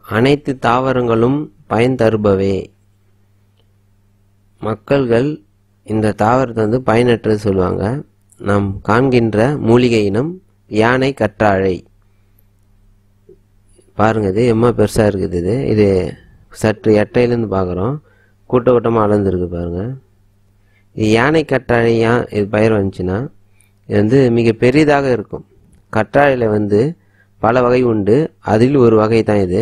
அனைத்து தாவரங்களும் பயன் தருபவே மக்கள்கள் இந்த தாவரத்தை வந்து பயனற்றது சொல்லுவாங்க நாம் காண்கின்ற மூலிகை இனம் யானை கற்றாழை பாருங்க இது எம்மா பெருசா இருக்குது இது இது சற்று எட்டையிலேருந்து பார்க்குறோம் கூட்ட கூட்டமாக அளந்துருக்கு பாருங்க இது யானை கற்றாழை ஏன் இது பயிர் வந்துச்சுன்னா இது வந்து மிக பெரிதாக இருக்கும் கற்றாழையில் வந்து பல வகை உண்டு அதில் ஒரு வகை தான் இது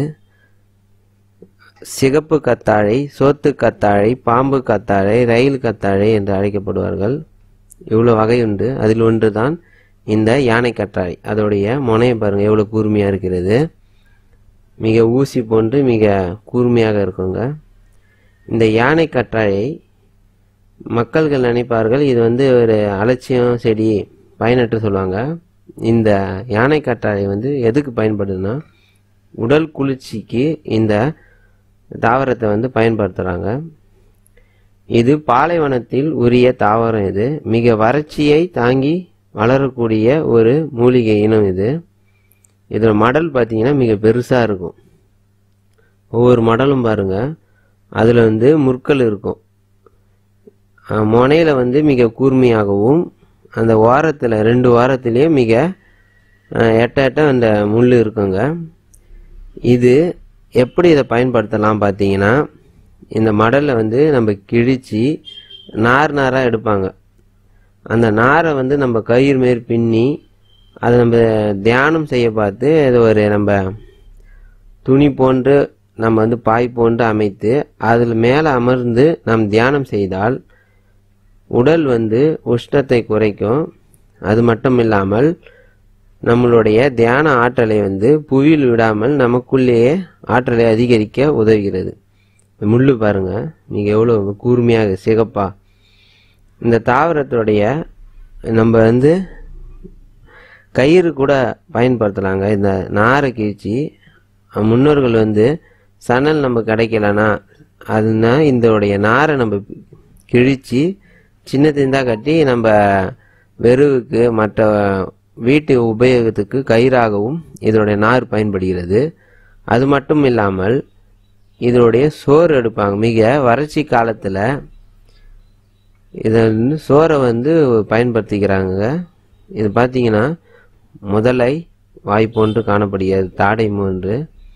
சிகப்பு கத்தாழை சோத்து கத்தாழை பாம்பு கத்தாழை ரயில் கத்தாழை என்று அழைக்கப்படுவார்கள் இவ்வளோ வகை உண்டு அதில் ஒன்று தான் இந்த யானை கற்றாழை அதோடைய முனையை பாருங்க எவ்வளோ கூர்மையாக இருக்கிறது மிக ஊசி போன்று மிக கூர்மையாக இருக்குங்க இந்த யானை கற்றாழை மக்கள்கள் நினைப்பார்கள் இது வந்து ஒரு அலட்சியம் செடி பயனற்று சொல்லுவாங்க இந்த யானை கற்றாழை வந்து எதுக்கு பயன்படுதுன்னா உடல் குளிர்ச்சிக்கு இந்த தாவரத்தை வந்து பயன்படுத்துகிறாங்க இது பாலைவனத்தில் உரிய தாவரம் இது மிக வறட்சியை தாங்கி வளரக்கூடிய ஒரு மூலிகை இனம் இது இதோட மடல் பார்த்தீங்கன்னா மிக பெருசாக இருக்கும் ஒவ்வொரு மடலும் பாருங்க அதில் வந்து முற்கள் இருக்கும் அஹ் முனையில வந்து மிக கூர்மையாகவும் அந்த வாரத்தில் ரெண்டு வாரத்திலேயே மிக அஹ், எட்ட எட்ட அந்த முள் இருக்குங்க இது எப்படி இதை பயன்படுத்தலாம் பார்த்தீங்கன்னா இந்த மடலை வந்து நம்ம கிழிச்சு நார் நாராக எடுப்பாங்க அந்த நாரை வந்து நம்ம கயிறு மாரி பின்னி அதை நம்ம தியானம் செய்ய பார்த்து அது ஒரு நம்ம துணி போன்று நம்ம வந்து பாய் போன்று அமைத்து அதில் மேலே அமர்ந்து நாம் தியானம் செய்தால் உடல் வந்து உஷ்ணத்தை குறைக்கும் அது மட்டும் இல்லாமல் நம்மளுடைய தியான ஆற்றலை வந்து புவியில் விடாமல் நமக்குள்ளேயே ஆற்றலை அதிகரிக்க உதவுகிறது இந்த முள்ளு பாருங்க நீங்க எவ்வளவு கூர்மையாக சிகப்பா இந்த தாவரத்துடைய நம்ம வந்து கயிறு கூட பயன்படுத்தலாங்க இந்த நாரை கிழிச்சு முன்னோர்கள் வந்து சணல் நம்ம கிடைக்கலனா அதுனா இதோடைய நாரை நம்ம கிழிச்சு சின்ன திண்டா கட்டி நம்ம வெறுவுக்கு மற்ற வீட்டு உபயோகத்துக்கு கயிறாகவும் இதனுடைய நார் பயன்படுகிறது அது மட்டும் இல்லாமல் இதனுடைய சோறு எடுப்பாங்க மிக வறட்சி காலத்தில் இதை வந்து சோறை வந்து பயன்படுத்திக்கிறாங்க இது பார்த்தீங்கன்னா முதலை வாய் போன்று காணப்படுகிறது தாடை போன்று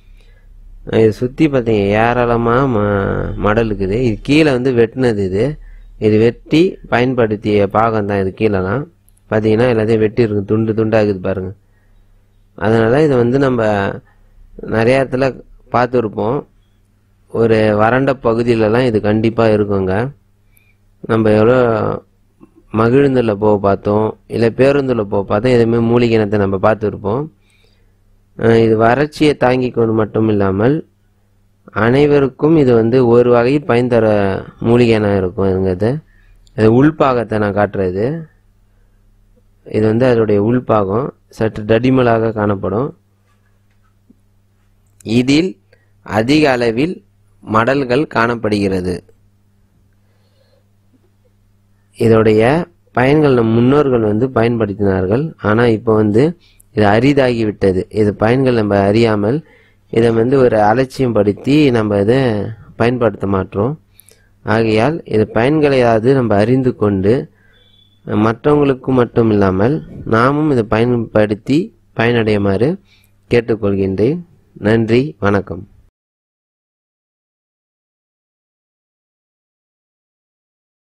இது சுற்றி பார்த்தீங்க ஏராளமாக ம மடல் இருக்குது இது கீழே வந்து வெட்டினது இது இது வெட்டி பயன்படுத்திய பாகம் தான் இது கீழெல்லாம் பார்த்தீங்கன்னா எல்லாத்தையும் வெட்டி இருக்கு துண்டு துண்டாகுது பாருங்க அதனால இதை வந்து நம்ம நிறைய இடத்துல பார்த்துருப்போம் ஒரு வறண்ட பகுதியிலலாம் இது கண்டிப்பாக இருக்குங்க நம்ம எவ்வளோ மகிழுந்தில் போக பார்த்தோம் இல்லை பேருந்தில் போக பார்த்தோம் எதுவுமே மூலிகை இனத்தை நம்ம பார்த்துருப்போம் அஹ் இது வறட்சியை தாங்கி கொண்டு மட்டும் இல்லாமல் அனைவருக்கும் இது வந்து ஒரு வகையில் பயன் தர மூலிகை இனம் இருக்கும் இதுங்கிறது அது உள்பாகத்தை நான் காட்டுறது இது வந்து அதோடைய உள்பாகம் சற்று தடிமலாக காணப்படும் இதில் அதிக அளவில் மடல்கள் காணப்படுகிறது இதோடைய பயன்கள் நம் முன்னோர்கள் வந்து பயன்படுத்தினார்கள் ஆனால் இப்போ வந்து இது அரிதாகி விட்டது இது பயன்கள் நம்ம அறியாமல் இதை வந்து ஒரு அலட்சியம் படுத்தி நம்ம இதை பயன்படுத்த மாட்டோம் ஆகையால் இது பயன்களையாவது நம்ம அறிந்து கொண்டு மற்றவங்களுக்கு மட்டும் இல்லாமல் நாமும் இதை பயன்படுத்தி பயனடையுமாறு கேட்டுக்கொள்கின்றேன் நன்றி வணக்கம்